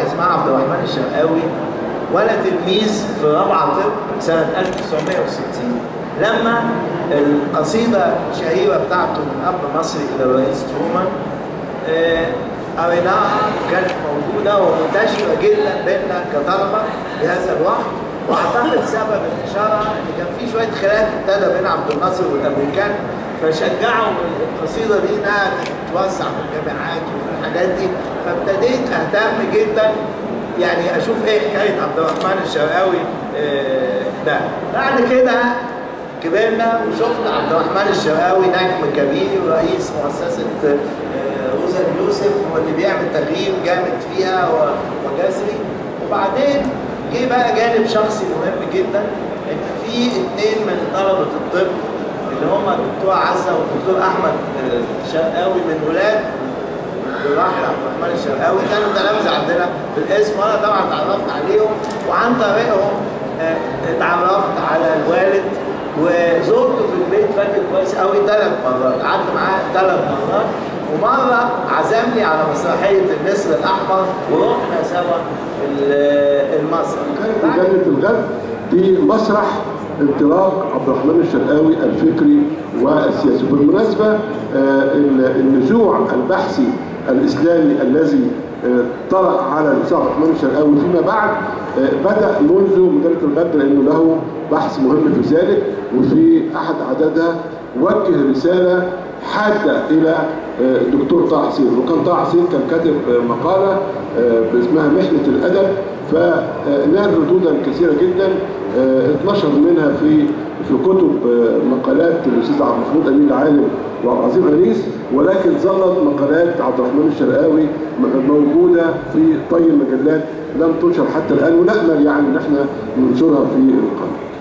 اسمها عبد الرحمن الشرقاوي وانا تلميذ في رابعه طب سنه 1960 لما القصيده الشهيره بتاعته من اب مصري الى الرئيس ترومان آه، قريناها كانت موجوده ومنتشره جدا بيننا كطلبه في هذا الوقت واعتقد سبب انتشارها ان كان في شويه خلاف ابتدى بين عبد الناصر والامريكان فشجعوا القصيده دي انها تتوزع في الجامعات وفي الحاجات دي فابتديت اهتم جدا يعني اشوف ايه حكايه عبد الرحمن الشرقاوي آه، ده بعد كده كبرنا وشفنا عبد الرحمن الشرقاوي نجم كبير رئيس مؤسسه آه، روزا اليوسف واللي بيعمل تغيير جامد فيها و- وجذري وبعدين جه بقى جانب شخصي مهم جدا ان في اثنين من طلبه الطب اللي هم الدكتور عزه والدكتور احمد آه، شرقاوي من ولاد الراحل عبد الرحمن الشرقاوي كانوا تلامذه عندنا في الاسم وانا طبعا اتعرفت عليهم وعن طريقهم آه، اتعرفت على الوالد وزرته في البيت فاكر كويس قوي ثلاث مرات قعدت معاه ثلاث مرات ومره عزمني على مسرحيه النسر الاحمر ورحنا سوا ال- المسرح كانت مجلة الغد دي مسرح انطلاق عبد الرحمن الشرقاوي الفكري والسياسي بالمناسبة آه، النزوع البحثي الإسلامي الذي آه، طرأ على الأستاذ عبد الرحمن الشرقاوي فيما بعد آه، بدأ منذ مجلة الغد لأنه له بحث مهم في ذلك وفي أحد عددها وجه رسالة حادة إلى آه، الدكتور طه حسين وكان طه حسين كان كاتب آه، مقالة آه، اسمها محنة الأدب فنال ردودا كثيرة جدا آه، اتنشر منها في في كتب آه، مقالات الأستاذ عبد المحمود أمين العالم وعبد العزيز غريس ولكن ظلت مقالات عبد الرحمن الشرقاوي م- موجودة في طي المجلات لم تنشر حتى الآن ونأمل يعني إن احنا ننشرها في القناة